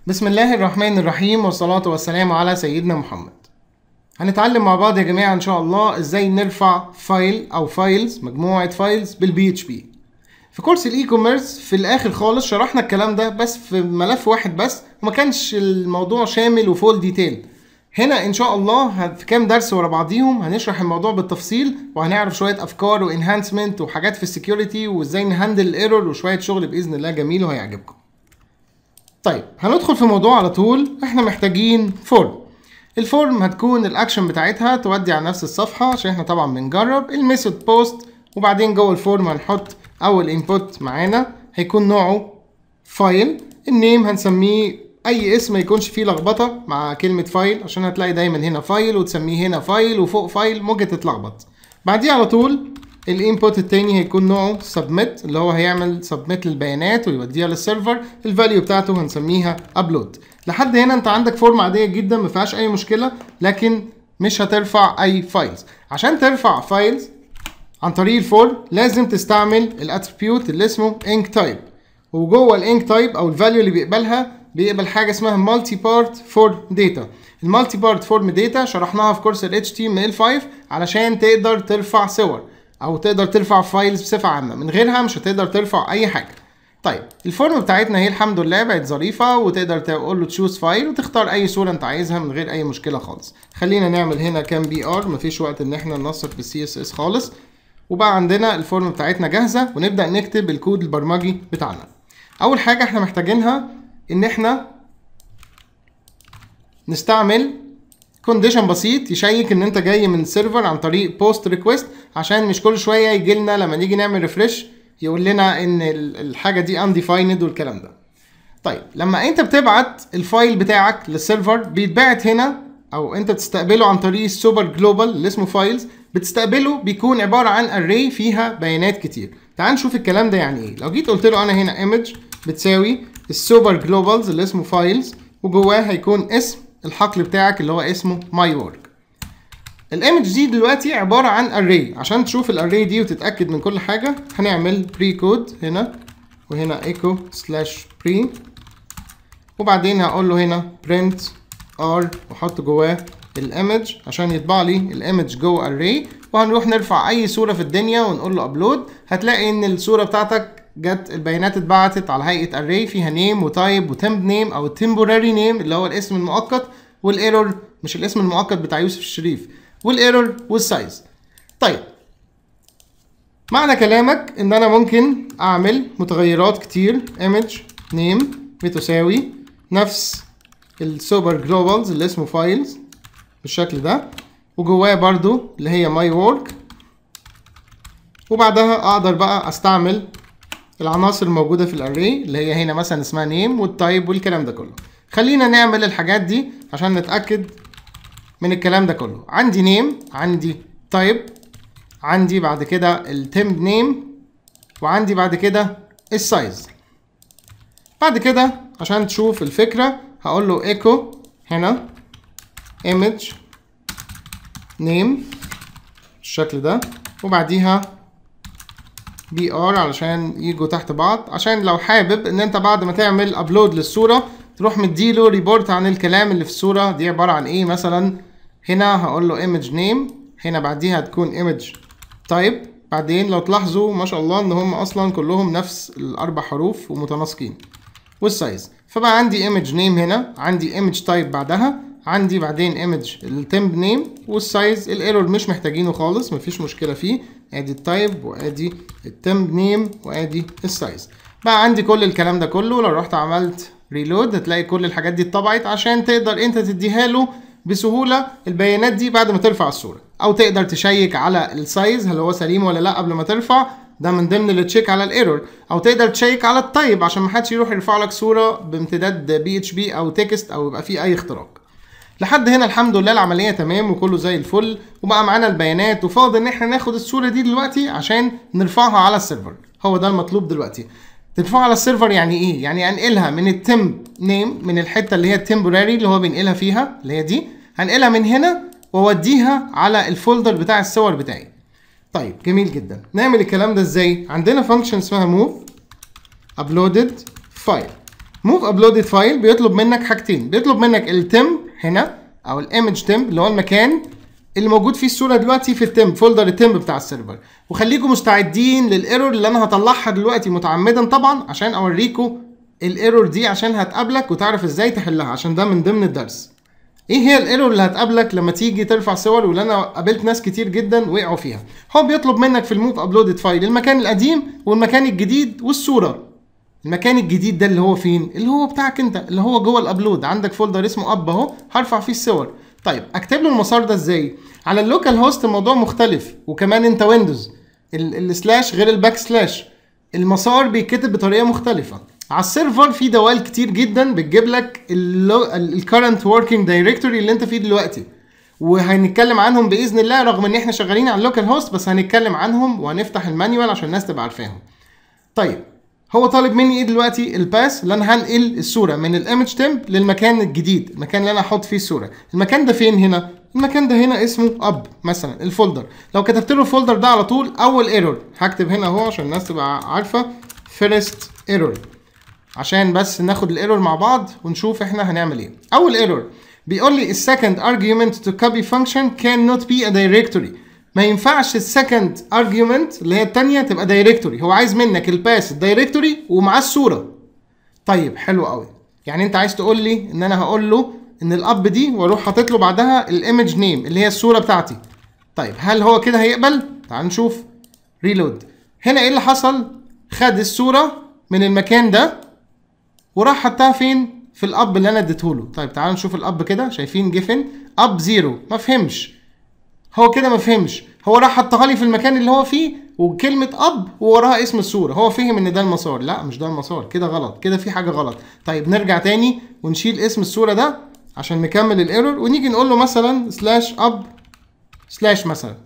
بسم الله الرحمن الرحيم والصلاة والسلام على سيدنا محمد هنتعلم مع بعض يا جماعة ان شاء الله ازاي نرفع فايل او فايلز مجموعة فايلز بالبي اتش بي في كورس الاي كوميرس في الاخر خالص شرحنا الكلام ده بس في ملف واحد بس وما كانش الموضوع شامل وفول ديتيل هنا ان شاء الله ه- في كام درس ورا بعضيهم هنشرح الموضوع بالتفصيل وهنعرف شويه افكار وانهانسمنت وحاجات في السكيورتي وازاي نهندل الايرور وشويه شغل باذن الله جميل وهيعجبكم طيب هندخل في موضوع على طول احنا محتاجين فورم الفورم هتكون الاكشن بتاعتها تودي على نفس الصفحه عشان احنا طبعا بنجرب الميثود بوست وبعدين جوه الفورم هنحط اول انبوت معانا هيكون نوعه فايل النيم هنسميه اي اسم ما يكونش فيه لخبطه مع كلمه فايل عشان هتلاقي دايما هنا فايل وتسميه هنا فايل وفوق فايل ممكن تتلخبط بعديه على طول الانبوت التاني هيكون نوعه سبميت اللي هو هيعمل سبميت للبيانات ويوديها للسيرفر الفاليو بتاعته هنسميها ابلود لحد هنا انت عندك فورم عاديه جدا ما فيهاش اي مشكله لكن مش هترفع اي فايلز عشان ترفع فايلز عن طريق الفورم لازم تستعمل الاتريبيوت اللي اسمه انك تايب وجوه الانك تايب او الفاليو اللي بيقبلها بيقبل حاجه اسمها مالتي بارت فور داتا المالتي بارت فورم داتا شرحناها في كورس ال HTML5 علشان تقدر ترفع صور او تقدر ترفع فايلز بصفه عامه من غيرها مش هتقدر ترفع اي حاجه طيب الفورم بتاعتنا هي الحمد لله بقت ظريفه وتقدر تقول له تشوز فايل وتختار اي صوره انت عايزها من غير اي مشكله خالص خلينا نعمل هنا كام بي ار مفيش وقت ان احنا ننسق بالسي اس اس خالص وبقى عندنا الفورم بتاعتنا جاهزه ونبدا نكتب الكود البرمجي بتاعنا اول حاجه احنا محتاجينها ان احنا نستعمل كونديشن بسيط يشيك ان انت جاي من السيرفر عن طريق بوست ريكويست عشان مش كل شويه يجي لنا لما نيجي نعمل ريفرش يقول لنا ان ال- الحاجه دي undefined والكلام ده طيب لما انت بتبعت الفايل بتاعك للسيرفر بيتبعت هنا او انت بتستقبله عن طريق السوبر جلوبال اللي اسمه فايلز بتستقبله بيكون عباره عن اري فيها بيانات كتير تعال نشوف الكلام ده يعني ايه لو جيت قلت له انا هنا ايمج بتساوي السوبر جلوبالز اللي اسمه فايلز وجواه هيكون اسم الحقل بتاعك اللي هو اسمه ماي ورك الايمج دي دلوقتي عباره عن اري عشان تشوف الاري دي وتتاكد من كل حاجه هنعمل بري كود هنا وهنا ايكو سلاش بري وبعدين هقول له هنا print r واحط جواه الايمج عشان يطبع لي الايمج جوه array وهنروح نرفع اي صوره في الدنيا ونقول له ابلود هتلاقي ان الصوره بتاعتك جت البيانات اتبعتت على هيئه array فيها نيم وتايب وتمب نيم او temporary نيم اللي هو الاسم المؤقت والايرور مش الاسم المؤقت بتاع يوسف الشريف والايرور والسايز طيب معنى كلامك ان انا ممكن اعمل متغيرات كتير image name بتساوي نفس السوبر جلوبالز اللي اسمه فايلز بالشكل ده وجواه برضو اللي هي ماي work وبعدها اقدر بقى استعمل العناصر الموجودة في الاري اللي هي هنا مثلا اسمها نيم والتايب والكلام ده كله خلينا نعمل الحاجات دي عشان نتأكد من الكلام ده كله عندي نيم عندي تايب عندي بعد كده التمب نيم وعندي بعد كده السايز بعد كده عشان تشوف الفكرة هقول له ايكو هنا image name بالشكل ده وبعديها بي ار علشان يجوا تحت بعض عشان لو حابب ان انت بعد ما تعمل ابلود للصورة تروح مديله ريبورت عن الكلام اللي في الصورة دي عبارة عن ايه مثلا هنا هقول له image name هنا بعديها هتكون image type بعدين لو تلاحظوا ما شاء الله ان هم اصلا كلهم نفس الاربع حروف ومتناسقين والسايز فبقى عندي image name هنا عندي image type بعدها عندي بعدين image التمب نيم والسايز الايرور مش محتاجينه خالص مفيش مشكله فيه ادي التايب وادي التمب نيم وادي السايز بقى عندي كل الكلام ده كله لو رحت عملت ريلود هتلاقي كل الحاجات دي اتطبعت عشان تقدر انت تديها له بسهوله البيانات دي بعد ما ترفع الصوره او تقدر تشيك على السايز هل هو سليم ولا لا قبل ما ترفع ده من ضمن اللي تشيك على الايرور او تقدر تشيك على التايب عشان ما حدش يروح يرفع لك صوره بامتداد بي اتش بي او تكست او يبقى فيه اي اختراق لحد هنا الحمد لله العمليه تمام وكله زي الفل وبقى معانا البيانات وفاضل ان احنا ناخد الصوره دي دلوقتي عشان نرفعها على السيرفر هو ده المطلوب دلوقتي ترفعها على السيرفر يعني ايه يعني انقلها من التمب نيم من الحته اللي هي التمبوراري اللي هو بينقلها فيها اللي هي دي هنقلها من هنا واوديها على الفولدر بتاع الصور بتاعي طيب جميل جدا نعمل الكلام ده ازاي عندنا فانكشن اسمها move uploaded file موف ابلودد فايل بيطلب منك حاجتين بيطلب منك التمب هنا او الايمج تمب اللي هو المكان اللي موجود فيه الصوره دلوقتي في التمب فولدر التمب بتاع السيرفر وخليكم مستعدين للايرور اللي انا هطلعها دلوقتي متعمدا طبعا عشان اوريكم الايرور دي عشان هتقابلك وتعرف ازاي تحلها عشان ده من ضمن الدرس ايه هي الايرور اللي هتقابلك لما تيجي ترفع صور واللي انا قابلت ناس كتير جدا وقعوا فيها هو بيطلب منك في الموف ابلودد فايل المكان القديم والمكان الجديد والصوره المكان الجديد ده اللي هو فين اللي هو بتاعك انت اللي هو جوه الابلود عندك فولدر اسمه اب اهو هرفع فيه الصور طيب اكتب له المسار ده ازاي على اللوكال هوست الموضوع مختلف وكمان انت ويندوز السلاش غير الباك سلاش المسار بيتكتب بطريقه مختلفه على السيرفر في دوال كتير جدا بتجيب لك الكرنت وركينج دايركتوري اللي انت فيه دلوقتي وهنتكلم عنهم باذن الله رغم ان احنا شغالين على اللوكال هوست بس هنتكلم عنهم وهنفتح المانيوال عشان الناس تبقى عارفاهم طيب هو طالب مني ايه دلوقتي الباس اللي انا هنقل الصوره من الايمج تمب للمكان الجديد المكان اللي انا هحط فيه الصوره المكان ده فين هنا المكان ده هنا اسمه اب مثلا الفولدر لو كتبت له الفولدر ده على طول اول ايرور هكتب هنا اهو عشان الناس تبقى عارفه فيرست ايرور عشان بس ناخد الايرور مع بعض ونشوف احنا هنعمل ايه اول ايرور بيقول لي السكند argument to copy function cannot be a directory ما ينفعش السكند argument اللي هي الثانيه تبقى دايركتوري هو عايز منك الباس الدايركتوري ومعاه الصوره طيب حلو قوي يعني انت عايز تقول لي ان انا هقول له ان الاب دي واروح حاطط له بعدها الايمج نيم اللي هي الصوره بتاعتي طيب هل هو كده هيقبل تعال نشوف ريلود هنا ايه اللي حصل خد الصوره من المكان ده وراح حطها فين في الاب اللي انا اديته له طيب تعالوا نشوف الاب كده شايفين جيفن اب زيرو ما فهمش هو كده ما فهمش هو راح حطها لي في المكان اللي هو فيه وكلمة اب ووراها اسم الصورة هو فهم ان ده المسار لا مش ده المسار كده غلط كده في حاجة غلط طيب نرجع تاني ونشيل اسم الصورة ده عشان نكمل الايرور ونيجي نقول له مثلا سلاش اب سلاش مثلا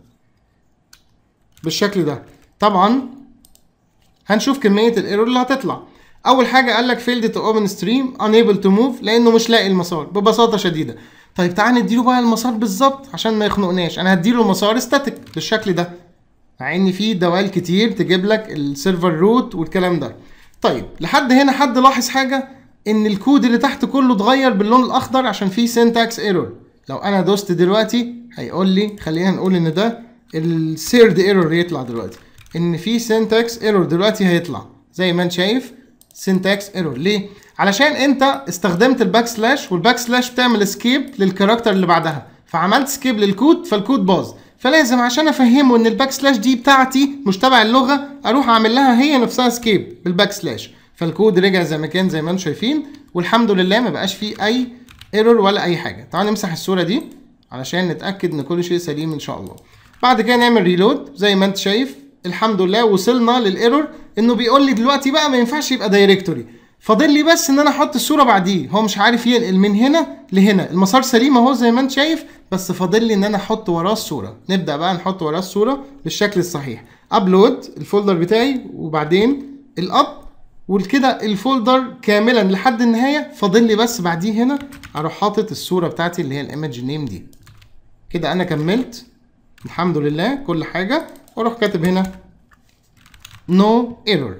بالشكل ده طبعا هنشوف كمية الايرور اللي هتطلع اول حاجه قال لك فيلد تو اوبن ستريم unable تو موف لانه مش لاقي المسار ببساطه شديده طيب تعال نديله بقى المسار بالظبط عشان ما يخنقناش انا هديله المسار ستاتيك بالشكل ده مع ان في دوال كتير تجيب لك السيرفر روت والكلام ده طيب لحد هنا حد لاحظ حاجه ان الكود اللي تحت كله اتغير باللون الاخضر عشان فيه سينتاكس ايرور لو انا دوست دلوقتي هيقول لي خلينا نقول ان ده الثيرد ايرور يطلع دلوقتي ان في سينتاكس ايرور دلوقتي هيطلع زي ما انت شايف سينتاكس ايرور ليه علشان انت استخدمت الباك سلاش والباك سلاش بتعمل سكيب للكاركتر اللي بعدها فعملت سكيب للكود فالكود باظ فلازم عشان افهمه ان الباك سلاش دي بتاعتي مش تبع اللغه اروح اعمل لها هي نفسها سكيب بالباك سلاش فالكود رجع زي ما كان زي ما انتم شايفين والحمد لله ما بقاش فيه اي ايرور ولا اي حاجه تعالوا نمسح الصوره دي علشان نتاكد ان كل شيء سليم ان شاء الله بعد كده نعمل ريلود زي ما انت شايف الحمد لله وصلنا للايرور انه بيقول لي دلوقتي بقى ما ينفعش يبقى دايركتوري فاضل لي بس ان انا احط الصوره بعديه هو مش عارف ينقل من هنا لهنا المسار سليم اهو زي ما انت شايف بس فاضل لي ان انا احط وراه الصوره نبدا بقى نحط وراه الصوره بالشكل الصحيح ابلود الفولدر بتاعي وبعدين الاب وكده الفولدر كاملا لحد النهايه فاضل لي بس بعديه هنا اروح حاطط الصوره بتاعتي اللي هي الايمج نيم دي كده انا كملت الحمد لله كل حاجه واروح كاتب هنا نو no ايرور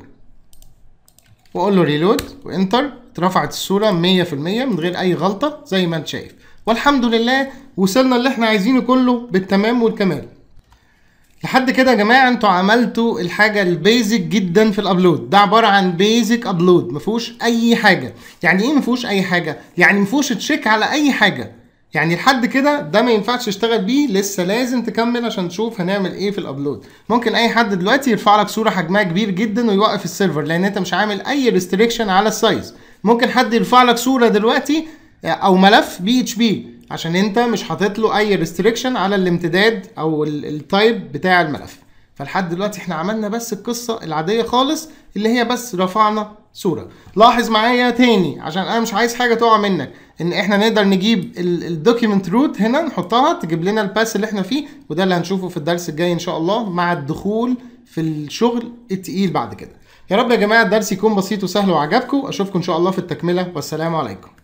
واقول له ريلود وانتر اترفعت الصوره 100% من غير اي غلطه زي ما انت شايف والحمد لله وصلنا اللي احنا عايزينه كله بالتمام والكمال لحد كده يا جماعه انتوا عملتوا الحاجه البيزك جدا في الابلود ده عباره عن بيزك ابلود ما فيهوش اي حاجه يعني ايه ما فيهوش اي حاجه يعني ما فيهوش تشيك على اي حاجه يعني لحد كده ده ما ينفعش تشتغل بيه لسه لازم تكمل عشان تشوف هنعمل ايه في الابلود ممكن اي حد دلوقتي يرفع لك صوره حجمها كبير جدا ويوقف السيرفر لان انت مش عامل اي ريستريكشن على السايز ممكن حد يرفع لك صوره دلوقتي او ملف بي اتش بي عشان انت مش حاطط له اي ريستريكشن على الامتداد او التايب بتاع الملف فلحد دلوقتي احنا عملنا بس القصه العاديه خالص اللي هي بس رفعنا صوره لاحظ معايا تاني عشان انا مش عايز حاجه تقع منك ان احنا نقدر نجيب الدوكيمنت روت هنا نحطها تجيب لنا الباس اللي احنا فيه وده اللي هنشوفه في الدرس الجاي ان شاء الله مع الدخول في الشغل التقيل بعد كده يا رب يا جماعه الدرس يكون بسيط وسهل وعجبكم اشوفكم ان شاء الله في التكمله والسلام عليكم